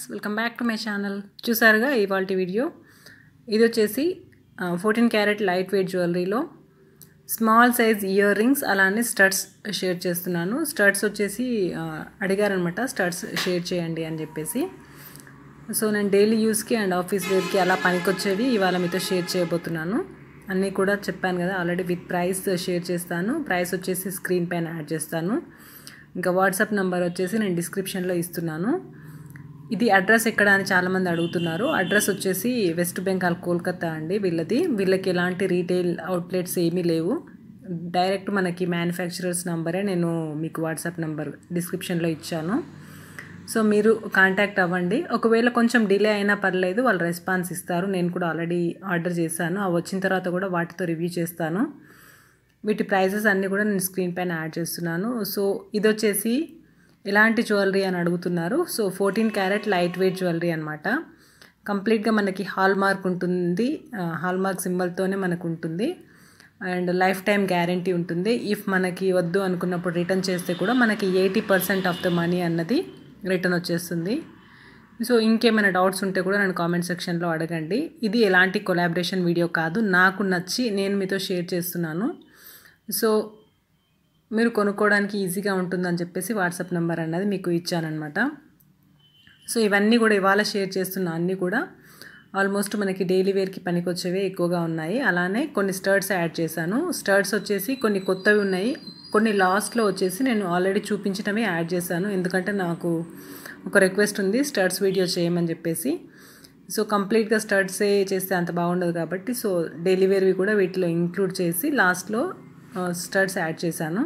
welcome back to my channel చూసారుగా ఇవాళ video ఇది వచ్చేసి ఫోర్టీన్ క్యారెట్ లైట్ వెయిట్ జ్యువెలరీలో స్మాల్ సైజ్ ఇయర్ రింగ్స్ అలానే స్టడ్స్ షేర్ చేస్తున్నాను స్టడ్స్ వచ్చేసి ఆ, అడిగారనమాట స్టడ్స్ షేర్ చేయండి అని చెప్పేసి సో నేను డైలీ యూస్కి అండ్ ఆఫీస్ వేర్కి అలా పనికొచ్చేవి ఇవాళ మీతో షేర్ చేయబోతున్నాను అన్నీ కూడా చెప్పాను కదా ఆల్రెడీ విత్ ప్రైస్ షేర్ చేస్తాను ప్రైస్ వచ్చేసి స్క్రీన్ పైన యాడ్ చేస్తాను ఇంకా వాట్సాప్ నెంబర్ వచ్చేసి నేను డిస్క్రిప్షన్లో ఇస్తున్నాను ఇది అడ్రస్ ఎక్కడ అని చాలామంది అడుగుతున్నారు అడ్రస్ వచ్చేసి వెస్ట్ బెంగాల్ కోల్కతా అండి వీళ్ళది వీళ్ళకి ఎలాంటి రీటైల్ అవుట్లెట్స్ ఏమీ లేవు డైరెక్ట్ మనకి మ్యానుఫ్యాక్చరర్స్ నంబరే నేను మీకు వాట్సాప్ నెంబర్ డిస్క్రిప్షన్లో ఇచ్చాను సో మీరు కాంటాక్ట్ అవ్వండి ఒకవేళ కొంచెం డిలే అయినా పర్లేదు వాళ్ళు రెస్పాన్స్ ఇస్తారు నేను కూడా ఆల్రెడీ ఆర్డర్ చేశాను అవి వచ్చిన తర్వాత కూడా వాటితో రివ్యూ చేస్తాను వీటి ప్రైజెస్ అన్నీ కూడా నేను స్క్రీన్ పైన యాడ్ చేస్తున్నాను సో ఇది వచ్చేసి ఎలాంటి జ్యువెలరీ అని అడుగుతున్నారు so fourteen carat light weight jewellery అనమాట కంప్లీట్గా మనకి హాల్ మార్క్ ఉంటుంది హాల్ మార్క్ సింబల్తోనే మనకు ఉంటుంది అండ్ లైఫ్ టైం గ్యారంటీ ఉంటుంది ఇఫ్ మనకి వద్దు అనుకున్నప్పుడు రిటర్న్ చేస్తే కూడా మనకి eighty percent of the money అన్నది రిటర్న్ వచ్చేస్తుంది సో ఇంకేమైనా డౌట్స్ ఉంటే కూడా నేను కామెంట్ సెక్షన్లో అడగండి ఇది ఎలాంటి కొలాబరేషన్ వీడియో కాదు నాకు నచ్చి నేను మీతో షేర్ చేస్తున్నాను సో మీరు కొనుక్కోవడానికి ఈజీగా ఉంటుందని చెప్పేసి వాట్సాప్ నెంబర్ అన్నది మీకు ఇచ్చానమాట సో ఇవన్నీ కూడా ఇవాళ షేర్ చేస్తున్న అన్నీ కూడా ఆల్మోస్ట్ మనకి డైలీ వేర్కి పనికొచ్చేవే ఎక్కువగా ఉన్నాయి అలానే కొన్ని స్టర్ట్స్ యాడ్ చేశాను స్టర్ట్స్ వచ్చేసి కొన్ని కొత్తవి ఉన్నాయి కొన్ని లాస్ట్లో వచ్చేసి నేను ఆల్రెడీ చూపించినవి యాడ్ చేశాను ఎందుకంటే నాకు ఒక రిక్వెస్ట్ ఉంది స్టర్ట్స్ వీడియో చేయమని చెప్పేసి సో కంప్లీట్గా స్టర్ట్సే చేస్తే అంత బాగుండదు కాబట్టి సో డైలీ వేర్వి కూడా వీటిలో ఇంక్లూడ్ చేసి లాస్ట్లో స్టడ్స్ యాడ్ చేశాను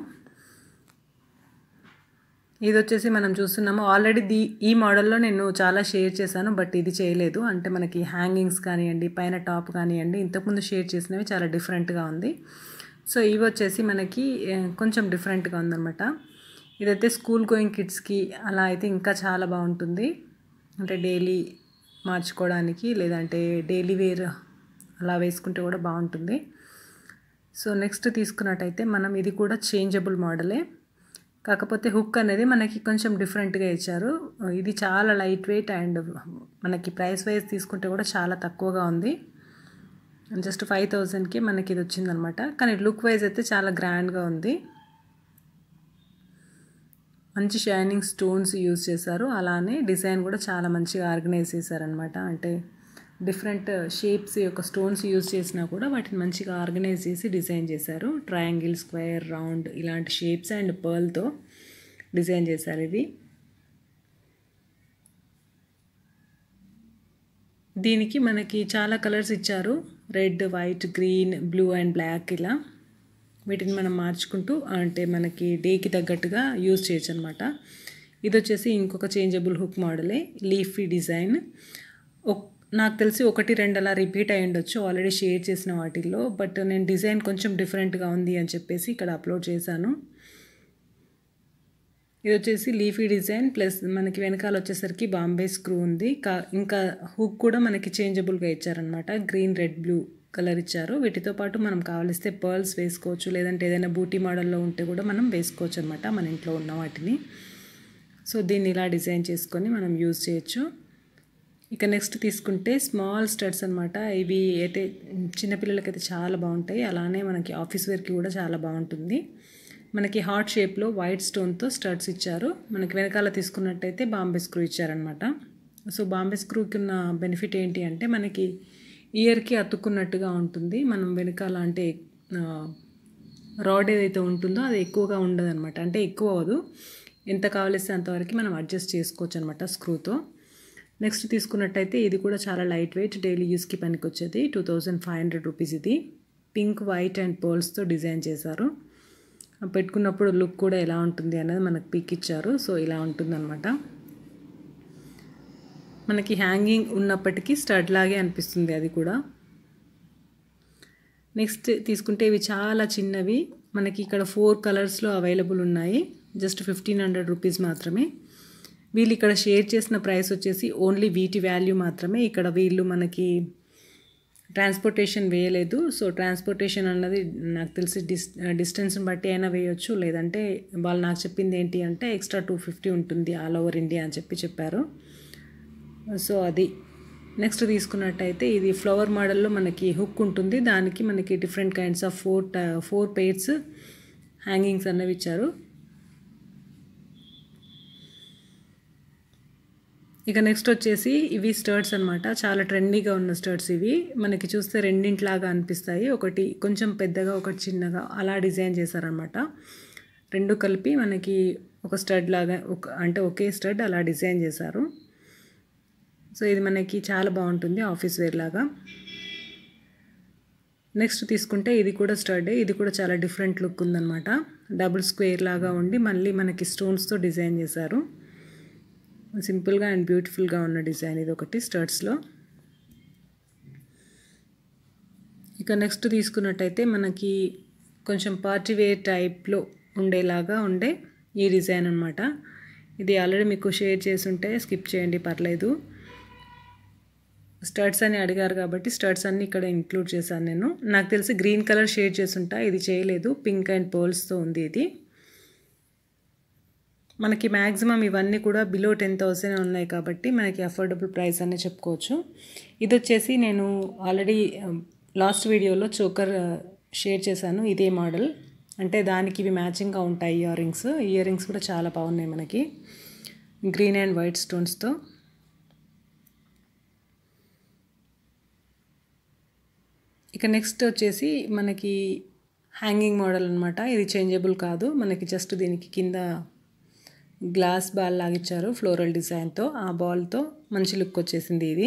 ఇది వచ్చేసి మనం చూస్తున్నాము ఆల్రెడీ ది ఈ మోడల్లో నేను చాలా షేర్ చేశాను బట్ ఇది చేయలేదు అంటే మనకి హ్యాంగింగ్స్ కానివ్వండి పైన టాప్ కానివ్వండి ఇంతకుముందు షేర్ చేసినవి చాలా డిఫరెంట్గా ఉంది సో ఇవి వచ్చేసి మనకి ఏ, కొంచెం డిఫరెంట్గా ఉందన్నమాట ఇదైతే స్కూల్ గోయింగ్ కిడ్స్కి అలా అయితే ఇంకా చాలా బాగుంటుంది అంటే డైలీ మార్చుకోవడానికి లేదంటే డైలీ వేర్ అలా వేసుకుంటే కూడా బాగుంటుంది సో నెక్స్ట్ తీసుకున్నట్టయితే మనం ఇది కూడా చేంజబుల్ మోడలే కాకపోతే హుక్ అనేది మనకి కొంచెం డిఫరెంట్గా ఇచ్చారు ఇది చాలా లైట్ వెయిట్ అండ్ మనకి ప్రైస్ వైజ్ తీసుకుంటే కూడా చాలా తక్కువగా ఉంది జస్ట్ ఫైవ్ థౌజండ్కి మనకి ఇది వచ్చిందనమాట కానీ లుక్ వైజ్ అయితే చాలా గ్రాండ్గా ఉంది మంచి షైనింగ్ స్టోన్స్ యూజ్ చేశారు అలానే డిజైన్ కూడా చాలా మంచిగా ఆర్గనైజ్ చేశారనమాట అంటే డిఫరెంట్ షేప్స్ యొక్క స్టోన్స్ యూజ్ చేసినా కూడా వాటిని మంచిగా ఆర్గనైజ్ చేసి డిజైన్ చేశారు ట్రయాంగిల్ స్క్వేర్ రౌండ్ ఇలాంటి షేప్స్ అండ్ పర్ల్తో డిజైన్ చేశారు ఇది దీనికి మనకి చాలా కలర్స్ ఇచ్చారు red white green blue and black ఇలా వీటిని మనం మార్చుకుంటూ అంటే మనకి డేకి తగ్గట్టుగా యూజ్ చేయొచ్చు అనమాట ఇది వచ్చేసి ఇంకొక చేంజబుల్ హుక్ మోడలే లీఫీ డిజైన్ నాకు తెలిసి ఒకటి రెండు అలా రిపీట్ అయి ఉండొచ్చు ఆల్రెడీ షేర్ చేసిన వాటిల్లో బట్ నేను డిజైన్ కొంచెం డిఫరెంట్గా ఉంది అని చెప్పేసి ఇక్కడ అప్లోడ్ చేశాను ఇది వచ్చేసి లీఫీ డిజైన్ ప్లస్ మనకి వెనకాల వచ్చేసరికి బాంబే స్క్రూ ఉంది కా ఇంకా హుక్ కూడా మనకి చేంజబుల్గా ఇచ్చారనమాట గ్రీన్ రెడ్ బ్లూ కలర్ ఇచ్చారు వీటితో పాటు మనం కావలిస్తే పర్ల్స్ వేసుకోవచ్చు లేదంటే ఏదైనా బూటీ మోడల్లో ఉంటే కూడా మనం వేసుకోవచ్చు అనమాట మన ఇంట్లో ఉన్న వాటిని సో దీన్ని ఇలా డిజైన్ చేసుకొని మనం యూజ్ చేయొచ్చు ఇక నెక్స్ట్ తీసుకుంటే స్మాల్ స్టడ్స్ అనమాట ఇవి అయితే చిన్నపిల్లలకైతే చాలా బాగుంటాయి అలానే మనకి ఆఫీస్ వేర్కి కూడా చాలా బాగుంటుంది మనకి హార్ట్ షేప్లో వైట్ స్టోన్తో స్టడ్స్ ఇచ్చారు మనకి వెనకాల తీసుకున్నట్టయితే బాంబే స్క్రూ ఇచ్చారనమాట సో బాంబే స్క్రూకి ఉన్న బెనిఫిట్ ఏంటి అంటే మనకి ఇయర్కి అతుక్కున్నట్టుగా ఉంటుంది మనం వెనకాల అంటే రాడ్ ఏదైతే ఉంటుందో అది ఎక్కువగా ఉండదన్నమాట అంటే ఎక్కువ అవ్వదు ఎంత కావలిస్తే అంతవరకు మనం అడ్జస్ట్ చేసుకోవచ్చు అనమాట స్క్రూతో నెక్స్ట్ తీసుకున్నట్టయితే ఇది కూడా చాలా లైట్ వెయిట్ డైలీ యూస్కి పనికొచ్చేది two thousand five hundred rupees ఇది పింక్ వైట్ అండ్ పర్ల్స్తో డిజైన్ చేశారు పెట్టుకున్నప్పుడు లుక్ కూడా ఎలా ఉంటుంది అనేది మనకు పిక్ ఇచ్చారు సో ఇలా ఉంటుందన్నమాట మనకి హ్యాంగింగ్ ఉన్నప్పటికీ స్టడ్ లాగే అనిపిస్తుంది అది కూడా నెక్స్ట్ తీసుకుంటే ఇవి చాలా చిన్నవి మనకి ఇక్కడ ఫోర్ కలర్స్లో అవైలబుల్ ఉన్నాయి జస్ట్ ఫిఫ్టీన్ హండ్రెడ్ రూపీస్ మాత్రమే వీళ్ళు ఇక్కడ షేర్ చేసిన ప్రైస్ వచ్చేసి ఓన్లీ వీటి వాల్యూ మాత్రమే ఇక్కడ వీళ్ళు మనకి ట్రాన్స్పోర్టేషన్ వేయలేదు సో ట్రాన్స్పోర్టేషన్ అన్నది నాకు తెలిసి డిస్ డిస్టెన్స్ని బట్టి అయినా వేయొచ్చు లేదంటే వాళ్ళు నాకు చెప్పింది ఏంటి అంటే ఎక్స్ట్రా టూ ఫిఫ్టీ ఉంటుంది ఆల్ ఓవర్ ఇండియా అని చెప్పి చెప్పారు సో అది నెక్స్ట్ తీసుకున్నట్టయితే ఇది ఫ్లవర్ మోడల్లో మనకి హుక్ ఉంటుంది దానికి మనకి different kinds of four four pairs hangings అనేవి ఇచ్చారు ఇక నెక్స్ట్ వచ్చేసి ఇవి స్టర్ట్స్ అనమాట చాలా ట్రెండీగా ఉన్న స్టర్ట్స్ ఇవి మనకి చూస్తే రెండింటిలాగా అనిపిస్తాయి ఒకటి కొంచెం పెద్దగా ఒకటి చిన్నగా అలా డిజైన్ చేశారనమాట రెండు కలిపి మనకి ఒక స్టడ్ లాగా ఒక అంటే ఒకే స్టడ్ అలా డిజైన్ చేశారు సో ఇది మనకి చాలా బాగుంటుంది ఆఫీస్ వేర్ లాగా నెక్స్ట్ తీసుకుంటే ఇది కూడా స్టడ్ ఇది కూడా చాలా డిఫరెంట్ లుక్ ఉందన్నమాట డబుల్ స్క్వేర్ లాగా ఉండి మళ్ళీ మనకి స్టోన్స్తో డిజైన్ చేశారు సింపుల్గా అండ్ బ్యూటిఫుల్గా ఉన్న డిజైన్ ఇది ఒకటి స్టర్ట్స్లో ఇక నెక్స్ట్ తీసుకున్నట్టయితే మనకి కొంచెం పార్టీ వేర్ టైప్లో ఉండేలాగా ఉండే ఈ డిజైన్ అనమాట ఇది ఆల్రెడీ మీకు షేర్ చేసి ఉంటే స్కిప్ చేయండి పర్లేదు స్టర్ట్స్ అని అడిగారు కాబట్టి స్టర్ట్స్ అన్ని ఇక్కడ ఇంక్లూడ్ చేశాను నేను నాకు తెలిసి గ్రీన్ కలర్ షేడ్ చేసుంటా ఇది చేయలేదు పింక్ అండ్ పర్ల్స్తో ఉంది ఇది మనకి మ్యాక్సిమం ఇవన్నీ కూడా బిలో టెన్ థౌసండ్ ఉన్నాయి కాబట్టి మనకి అఫోర్డబుల్ ప్రైస్ అనే చెప్పుకోవచ్చు ఇది వచ్చేసి నేను ఆల్రెడీ లాస్ట్ వీడియోలో చోకర్ షేర్ చేశాను ఇదే మోడల్ అంటే దానికి ఇవి మ్యాచింగ్గా ఉంటాయి ఇయర్ రింగ్స్ ఇయర్ రింగ్స్ కూడా చాలా బాగున్నాయి మనకి గ్రీన్ అండ్ వైట్ స్టోన్స్తో ఇక నెక్స్ట్ వచ్చేసి మనకి హ్యాంగింగ్ మోడల్ అనమాట ఇది చేంజబుల్ కాదు మనకి జస్ట్ దీనికి కింద గ్లాస్ బాల్ లాగిచ్చారు ఫ్లోరల్ డిజైన్తో ఆ బాల్తో మంచి లుక్ వచ్చేసింది ఇది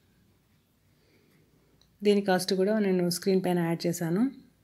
దీని కాస్ట్ కూడా నేను స్క్రీన్ పైన యాడ్ చేశాను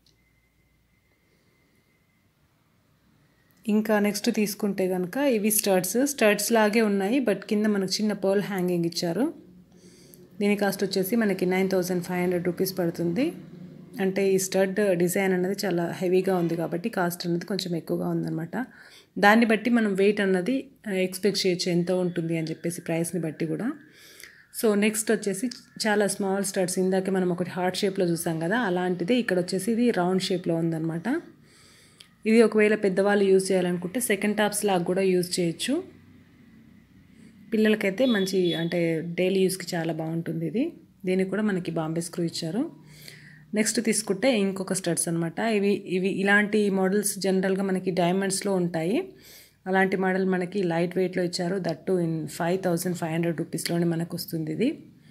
ఇంకా నెక్స్ట్ తీసుకుంటే కనుక ఇవి స్టర్ట్స్ స్టర్ట్స్ లాగే ఉన్నాయి బట్ కింద మనకు చిన్న పర్ల్ హ్యాంగింగ్ ఇచ్చారు దీని కాస్ట్ వచ్చేసి మనకి nine thousand five hundred rupees పడుతుంది అంటే ఈ స్టడ్ డిజైన్ అన్నది చాలా హెవీగా ఉంది కాబట్టి కాస్ట్ అనేది కొంచెం ఎక్కువగా ఉందన్నమాట దాన్ని బట్టి మనం వెయిట్ అన్నది ఎక్స్పెక్ట్ చేయొచ్చు ఎంత ఉంటుంది అని చెప్పేసి ప్రైస్ని బట్టి కూడా సో నెక్స్ట్ వచ్చేసి చాలా స్మాల్ స్టడ్స్ ఇందాక మనం ఒకటి హార్ట్ షేప్లో చూసాం కదా అలాంటిదే ఇక్కడ వచ్చేసి ఇది రౌండ్ షేప్లో ఉందన్నమాట ఇది ఒకవేళ పెద్దవాళ్ళు యూజ్ చేయాలనుకుంటే సెకండ్ టాప్స్ లాగా కూడా యూజ్ చేయొచ్చు పిల్లలకైతే మంచి అంటే డైలీ యూస్కి చాలా బాగుంటుంది ఇది దీనికి కూడా మనకి బాంబే స్క్రూ ఇచ్చారు నెక్స్ట్ తీసుకుంటే ఇంకొక స్టడ్స్ అనమాట ఇవి ఇవి ఇలాంటి మోడల్స్ జనరల్గా మనకి డైమండ్స్లో ఉంటాయి అలాంటి మోడల్ మనకి లైట్ వెయిట్లో ఇచ్చారు that in five thousand five hundred రూపీస్లోనే మనకు వస్తుంది ఇది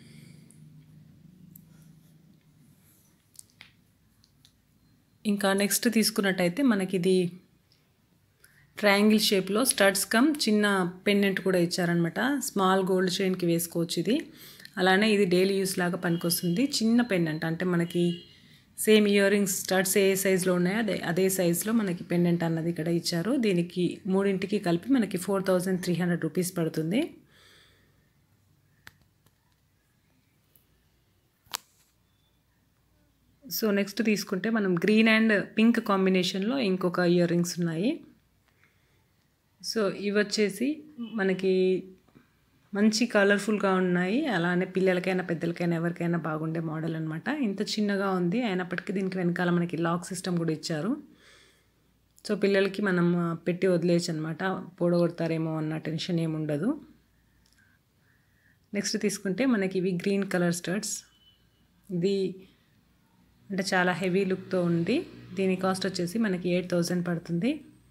ఇంకా నెక్స్ట్ తీసుకున్నట్టయితే మనకి ఇది ట్రయాంగిల్ షేప్లో స్టడ్స్ కమ్ చిన్న పెండెంట్ కూడా ఇచ్చారనమాట స్మాల్ గోల్డ్ చైన్కి వేసుకోవచ్చు ఇది అలానే ఇది డైలీ యూస్ లాగా పనికొస్తుంది చిన్న పెండెంట్ అంటే మనకి సేమ్ ఇయర్ రింగ్స్ స్టడ్స్ ఏ సైజులో ఉన్నాయో అదే అదే సైజులో మనకి పెండెంట్ అన్నది ఇక్కడ ఇచ్చారు దీనికి మూడింటికి కలిపి మనకి four thousand three hundred rupees పడుతుంది సో నెక్స్ట్ తీసుకుంటే మనం గ్రీన్ అండ్ పింక్ కాంబినేషన్లో ఇంకొక ఇయర్ రింగ్స్ ఉన్నాయి సో ఇవి వచ్చేసి మనకి మంచి కలర్ఫుల్గా ఉన్నాయి అలానే పిల్లలకైనా పెద్దలకైనా ఎవరికైనా బాగుండే మోడల్ అనమాట ఇంత చిన్నగా ఉంది అయినప్పటికీ దీనికి వెనకాల మనకి లాక్ సిస్టమ్ కూడా ఇచ్చారు సో పిల్లలకి మనం పెట్టి వదిలేయచ్చు అనమాట పొడగొడతారేమో అన్న టెన్షన్ ఏమి ఉండదు నెక్స్ట్ తీసుకుంటే మనకి ఇవి గ్రీన్ కలర్ స్టర్ట్స్ ఇది అంటే చాలా హెవీ లుక్తో ఉంది దీని కాస్ట్ వచ్చేసి మనకి ఎయిట్ థౌజండ్ పడుతుంది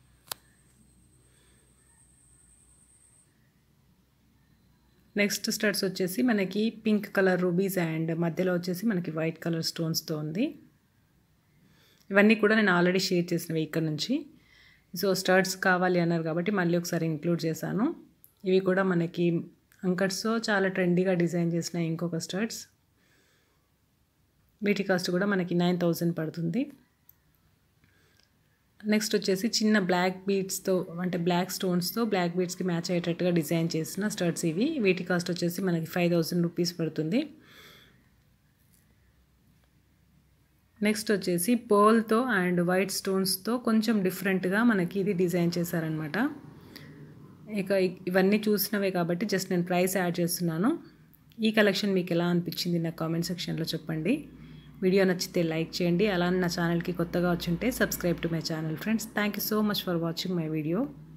నెక్స్ట్ స్టడ్స్ వచ్చేసి మనకి పింక్ కలర్ రూబీస్ అండ్ మధ్యలో వచ్చేసి మనకి వైట్ కలర్ స్టోన్స్తో ఉంది ఇవన్నీ కూడా నేను ఆల్రెడీ షేర్ చేసినవి ఇక్కడ నుంచి సో స్టడ్స్ కావాలి అన్నారు కాబట్టి మళ్ళీ ఒకసారి ఇంక్లూడ్ చేశాను ఇవి కూడా మనకి అంకట్స్తో చాలా ట్రెండీగా డిజైన్ చేసిన ఇంకొక స్టడ్స్ వీటి కాస్ట్ కూడా మనకి నైన్ థౌజండ్ పడుతుంది నెక్స్ట్ వచ్చేసి చిన్న బ్లాక్ బీడ్స్తో అంటే బ్లాక్ స్టోన్స్తో బ్లాక్ బీడ్స్కి మ్యాచ్ అయ్యేటట్టుగా డిజైన్ చేసిన స్టర్ట్స్ ఇవి వీటి కాస్ట్ వచ్చేసి మనకి ఫైవ్ థౌజండ్ రూపీస్ పడుతుంది నెక్స్ట్ వచ్చేసి పర్ల్తో అండ్ వైట్ స్టోన్స్తో కొంచెం డిఫరెంట్గా మనకి ఇది డిజైన్ చేశారనమాట ఇక ఇవన్నీ చూసినవే కాబట్టి జస్ట్ నేను ప్రైస్ యాడ్ చేస్తున్నాను ఈ కలెక్షన్ మీకు ఎలా అనిపించింది నా కామెంట్ సెక్షన్లో చెప్పండి వీడియో నచ్చితే లైక్ చేయండి అలానే నా ఛానల్కి కొత్తగా వచ్చుంటే subscribe to my channel friends thank you so much for watching my video